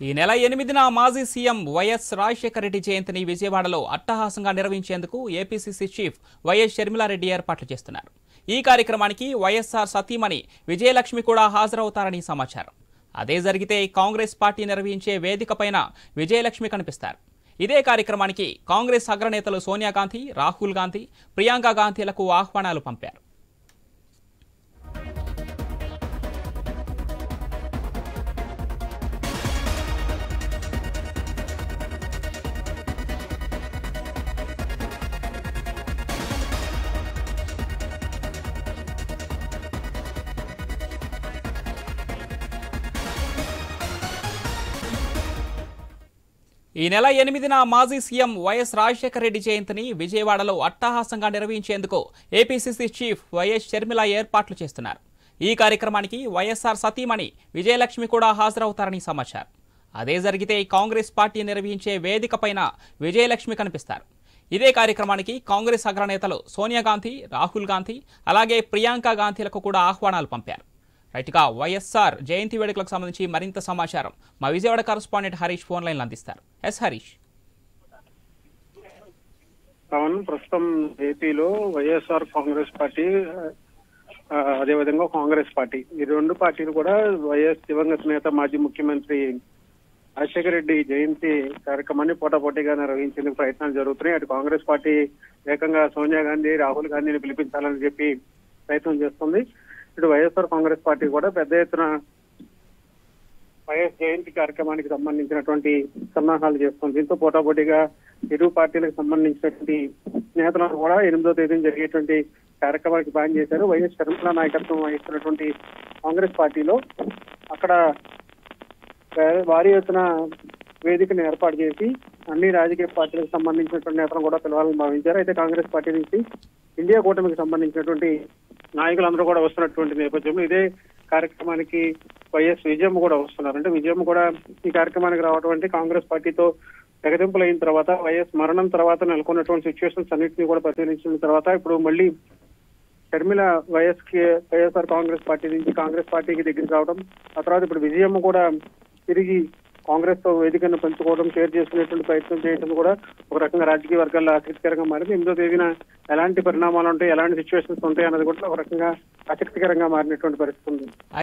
ఈ నెల ఎనిమిదిన మాజీ సీఎం వైఎస్ రాజశేఖర రెడ్డి జయంతిని విజయవాడలో అట్టహాసంగా నిర్వహించేందుకు ఏపీసీసీ చీఫ్ వైఎస్ షర్మిలారెడ్డి ఏర్పాట్లు చేస్తున్నారు ఈ కార్యక్రమానికి వైఎస్ఆర్ సతీమణి విజయలక్ష్మి కూడా హాజరవుతారని సమాచారం అదే జరిగితే కాంగ్రెస్ పార్టీ నిర్వహించే వేదికపైన విజయలక్ష్మి కనిపిస్తారు ఇదే కార్యక్రమానికి కాంగ్రెస్ అగ్రనేతలు సోనియా గాంధీ రాహుల్ గాంధీ ప్రియాంక గాంధీలకు ఆహ్వానాలు పంపారు ఈ నెల ఎనిమిదిన మాజీ సీఎం వైఎస్ రాజశేఖర రెడ్డి జయంతిని విజయవాడలో అట్టహాసంగా నిర్వహించేందుకు ఏపీసీసీ చీఫ్ వైఎస్ షర్మిల ఏర్పాట్లు చేస్తున్నారు ఈ కార్యక్రమానికి వైఎస్ఆర్ సతీమణి విజయలక్ష్మి కూడా హాజరవుతారని సమాచారం అదే జరిగితే కాంగ్రెస్ పార్టీ నిర్వహించే వేదికపైన విజయలక్ష్మి కనిపిస్తారు ఇదే కార్యక్రమానికి కాంగ్రెస్ అగ్రనేతలు సోనియా గాంధీ రాహుల్ గాంధీ అలాగే ప్రియాంక గాంధీలకు కూడా ఆహ్వానాలు పంపారు రైట్గా వైఎస్ఆర్ జయంతి వేడుకలకు సంబంధించి మరింత సమాచారం మా విజయవాడ కరస్పాండెంట్ హరీష్ ఫోన్ లైన్లో అందిస్తారు ఎస్ హరీష్ పవన్ ప్రస్తుతం ఏపీలో వైఎస్ఆర్ కాంగ్రెస్ పార్టీ ఆ, అదేవిధంగా కాంగ్రెస్ పార్టీ ఈ రెండు పార్టీలు కూడా వైఎస్ దివంగత నేత మాజీ ముఖ్యమంత్రి రాజశేఖర రెడ్డి జయంతి కార్యక్రమాన్ని పోటాపోటీగా నిర్వహించేందుకు ప్రయత్నాలు జరుగుతున్నాయి అటు కాంగ్రెస్ పార్టీ ఏకంగా సోనియా గాంధీ రాహుల్ గాంధీని పిలిపించాలని చెప్పి ప్రయత్నం చేస్తుంది ఇటు వైఎస్ఆర్ కాంగ్రెస్ పార్టీ కూడా పెద్ద ఎత్తున వైఎస్ జయంతి కార్యక్రమానికి సంబంధించినటువంటి సన్నాహాలు చేస్తుంది దీంతో పోటాపోటీగా ఇరు పార్టీలకు సంబంధించినటువంటి నేతలను కూడా ఎనిమిదో తేదీన జరిగేటువంటి కార్యక్రమానికి ప్లాన్ చేశారు వైఎస్ షర్మిల నాయకత్వం వహిస్తున్నటువంటి కాంగ్రెస్ పార్టీలో అక్కడ భారీ ఎత్తున వేదికను ఏర్పాటు చేసి అన్ని రాజకీయ పార్టీలకు సంబంధించినటువంటి నేతలను కూడా పిలవాలని భావించారు అయితే కాంగ్రెస్ పార్టీ నుంచి ఇండియా కూటమికి సంబంధించినటువంటి నాయకులందరూ కూడా వస్తున్నటువంటి నేపథ్యంలో ఇదే కార్యక్రమానికి వైఎస్ విజయమ్మ కూడా వస్తున్నారు అంటే విజయమ్మ కూడా ఈ కార్యక్రమానికి రావడం అంటే కాంగ్రెస్ పార్టీతో తెగదింపులు అయిన తర్వాత వైఎస్ మరణం తర్వాత నెలకొన్నటువంటి సిచ్యువేషన్స్ అన్నింటినీ కూడా పరిశీలించిన తర్వాత ఇప్పుడు మళ్ళీ షర్మిల వైఎస్ కి వైఎస్ఆర్ కాంగ్రెస్ పార్టీ నుంచి కాంగ్రెస్ పార్టీకి దగ్గరికి రావడం ఆ తర్వాత ఇప్పుడు విజయమ్మ కూడా తిరిగి కాంగ్రెస్ తో వేదికను పంచుకోవడం షేర్ చేసుకునేటువంటి ప్రయత్నం చేయడం కూడా ఒక రకంగా రాజకీయ వర్గాల్లో ఆసక్తికరంగా మారింది ఎనిమిదో తేదీన ఎలాంటి పరిణామాలు ఉంటాయి ఎలాంటి సిచ్యువేషన్స్ ఉంటాయి అన్నది కూడా ఒక రకంగా ఆసక్తికరంగా మారినటువంటి పరిస్థితి ఉంది